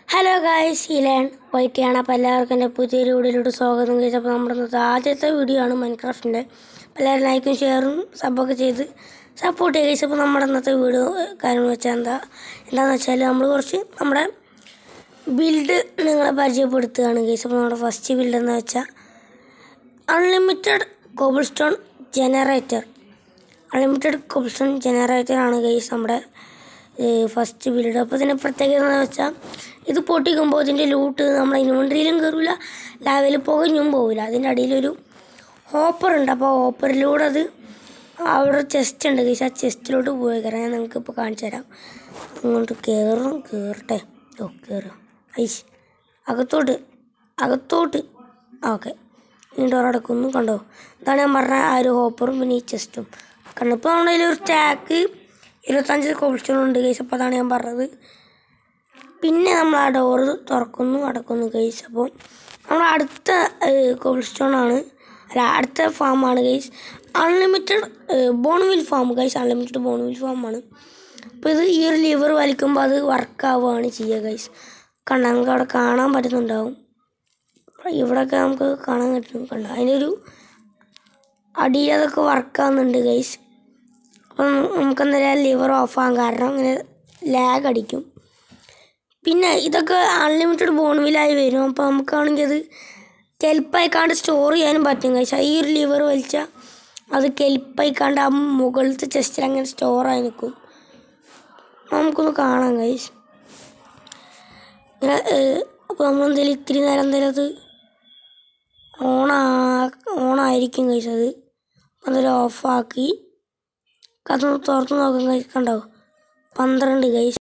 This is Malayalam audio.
ഹലോ ഗായ്സ് ഇലാൻ വൈറ്റിയാണ് അപ്പോൾ എല്ലാവർക്കും എൻ്റെ പുതിയൊരു വീഡിയോയിലോട്ട് സ്വാഗതം കഴിച്ചു അപ്പോൾ നമ്മുടെ ഇന്നത്തെ ആദ്യത്തെ വീഡിയോ ആണ് മൈൻക്രാഫ്റ്റിൻ്റെ എല്ലാവരും ലൈക്കും ഷെയറും സബൊക്കെ ചെയ്ത് സപ്പോർട്ട് ചെയ്യുക കഴിച്ചു അപ്പോൾ നമ്മുടെ ഇന്നത്തെ വീഡിയോ കാര്യം വെച്ചാൽ എന്താ എന്താണെന്ന് വെച്ചാൽ നമ്മൾ കുറച്ച് നമ്മുടെ ബിൽഡ് നിങ്ങളെ പരിചയപ്പെടുത്തുകയാണ് കേസ് അപ്പോൾ നമ്മുടെ ഫസ്റ്റ് ബിൽഡ് എന്ന് വെച്ചാൽ unlimited cobblestone generator unlimited cobblestone generator ആണ് കേസ് നമ്മുടെ ഫസ്റ്റ് ബിൽഡ് അപ്പോൾ ഇതിൻ്റെ പ്രത്യേകത എന്ന് വെച്ചാൽ ഇത് പൊട്ടിക്കുമ്പോൾ ഇതിൻ്റെ ലൂട്ട് നമ്മളെ ഇൻവെൻട്രിയിലും കയറില്ല ലാവയിൽ പുകഞ്ഞും പോവില്ല അതിൻ്റെ അടിയിലൊരു ഹോപ്പർ ഉണ്ട് അപ്പോൾ ഹോപ്പറിലൂടെ അത് അവിടെ ചെസ്റ്റ് ഉണ്ട് കേസ് ആ ചെസ്റ്റിലോട്ട് പോയി കയറാം ഞാൻ നിങ്ങൾക്ക് ഇപ്പോൾ കാണിച്ചു തരാം അങ്ങോട്ട് കയറും കയറട്ടെ ഓ കയറും ഐശ് അകത്തോട്ട് അകത്തോട്ട് ഓക്കെ ഈ ഡോർ അടക്കുന്നു കണ്ടോ ഇതാണ് ഞാൻ പറഞ്ഞ ആ ഒരു ഹോപ്പറും പിന്നെ ഈ ചെസ്റ്റും കണ്ടോ ഇപ്പോൾ നമ്മുടെ കയ്യിൽ ഒരു സ്റ്റാക്ക് ഇരുപത്തഞ്ച് കോബിൾ ഉണ്ട് കേസ് അപ്പോൾ അതാണ് ഞാൻ പറഞ്ഞത് പിന്നെ നമ്മൾ ആ ഡോറ് തുറക്കുന്നു അടക്കുന്നു ഗൈസ് അപ്പോൾ നമ്മൾ അടുത്ത കോബിൾ സ്റ്റോൺ ആണ് അല്ല അടുത്ത ഫാമാണ് guys unlimited bonemeal farm guys unlimited bonemeal ഫാമാണ് അപ്പോൾ ഇത് ഈ ഒരു ലിവർ വലിക്കുമ്പോൾ അത് വർക്ക് ആവുകയാണ് ചെയ്യുക ഗൈസ് കണ്ട നമുക്ക് അവിടെ കാണാൻ പറ്റുന്നുണ്ടാവും ഇവിടെയൊക്കെ നമുക്ക് കാണാൻ പറ്റും കണ്ട അതിനൊരു അടിയിൽ അതൊക്കെ വർക്കാവുന്നുണ്ട് ഗൈസ് അപ്പം നമുക്ക് എന്തായാലും ലിവർ ഓഫ് ആകാൻ കാരണം ഇങ്ങനെ ലാഗ് അടിക്കും പിന്നെ ഇതൊക്കെ അൺലിമിറ്റഡ് ബോൺവിലായി വരും അപ്പോൾ നമുക്കാണെങ്കിൽ അത് കെൽപ്പായിക്കാണ്ട് സ്റ്റോർ ചെയ്യാനും പറ്റും കഴിച്ചാൽ ഈ ഒരു ലിവർ വലിച്ചാൽ അത് കെൽപ്പായിക്കാണ്ട് ആ മുകളിലത്തെ ചെസ്റ്റിൽ അങ്ങനെ സ്റ്റോർ ആയി നിൽക്കും നമുക്കൊന്ന് കാണാം കൈസ് ഇങ്ങനെ അപ്പോൾ നമ്മൾ എന്തെങ്കിലും ഇത്തിരി നേരം എന്തായാലും അത് ഓണാ ഓണായിരിക്കും കൈസ് അത് അതൊരു ഓഫാക്കി അതൊന്ന് തുറത്ത് നോക്കാൻ കൈസ് കണ്ടോ പന്ത്രണ്ട് കൈസ്